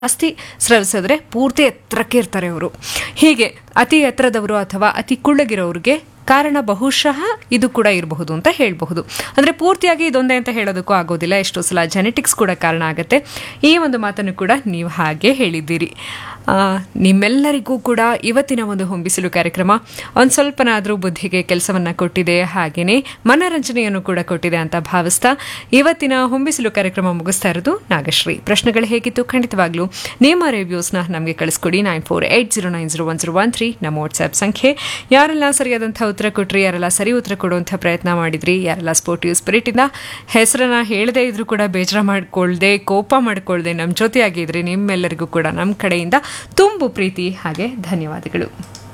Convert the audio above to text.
ಜಾಸ್ತಿ ಸ್ರವಿಸಿದ್ರೆ ಪೂರ್ತಿ ಎತ್ತರಕ್ಕೆ ಇರ್ತಾರೆ ಅವರು ಹೀಗೆ ಅತಿ ಎತ್ತರದವರು ಅಥವಾ ಅತಿ ಕುಳ್ಳಗಿರೋರಿಗೆ ಕಾರಣ ಬಹುಶಃ ಇದು ಕೂಡ ಇರಬಹುದು ಅಂತ ಹೇಳಬಹುದು ಅಂದರೆ ಪೂರ್ತಿಯಾಗಿ ಇದೊಂದೇ ಅಂತ ಹೇಳೋದಕ್ಕೂ ಆಗೋದಿಲ್ಲ ಎಷ್ಟೋ ಸಲ ಜೆನೆಟಿಕ್ಸ್ ಕೂಡ ಕಾರಣ ಆಗುತ್ತೆ ಈ ಒಂದು ಮಾತನ್ನು ಕೂಡ ನೀವು ಹಾಗೆ ಹೇಳಿದ್ದೀರಿ ಆ, ನಿಮ್ಮೆಲ್ಲರಿಗೂ ಕೂಡ ಇವತ್ತಿನ ಒಂದು ಹೊಂಬಿಸಿಲು ಕಾರ್ಯಕ್ರಮ ಒಂದು ಸ್ವಲ್ಪನಾದರೂ ಬುದ್ಧಿಗೆ ಕೆಲಸವನ್ನು ಕೊಟ್ಟಿದೆ ಹಾಗೆಯೇ ಮನರಂಜನೆಯನ್ನು ಕೂಡ ಕೊಟ್ಟಿದೆ ಅಂತ ಭಾವಿಸ್ತಾ ಇವತ್ತಿನ ಹೊಂಬಿಸಿಲು ಕಾರ್ಯಕ್ರಮ ಮುಗಿಸ್ತಾ ಇರೋದು ನಾಗಶ್ರೀ ಪ್ರಶ್ನೆಗಳು ಹೇಗಿತ್ತು ಖಂಡಿತವಾಗ್ಲೂ ನಿಮ್ಮ ರಿವ್ಯೂಸ್ನ ನಮಗೆ ಕಳಿಸ್ಕೊಡಿ nine four eight zero nine zero one zero one three ನಮ್ಮ ವಾಟ್ಸ್ಆ್ಯಪ್ ಸಂಖ್ಯೆ ಯಾರೆಲ್ಲ ಸರಿಯಾದಂಥ ಉತ್ತರ ಕೊಟ್ರಿ ಯಾರೆಲ್ಲ ಸರಿ ಉತ್ತರ ಕೊಡುವಂಥ ಪ್ರಯತ್ನ ಮಾಡಿದ್ರಿ ಯಾರೆಲ್ಲ ಸ್ಪೋರ್ಟಿವ್ ಸ್ಪಿರಿಟಿಂದ ಹೆಸರನ್ನ ಹೇಳದೇ ಇದ್ರೂ ಕೂಡ ಬೇಜಾರ ಮಾಡ್ಕೊಳ್ದೆ ಕೋಪ ಮಾಡ್ಕೊಳ್ದೆ ನಮ್ಮ ಜೊತೆಯಾಗಿದ್ರಿ ನಿಮ್ಮೆಲ್ಲರಿಗೂ ಕೂಡ ನಮ್ಮ ಕಡೆಯಿಂದ ತುಂಬು ಪ್ರೀತಿ ಹಾಗೆ ಧನ್ಯವಾದಗಳು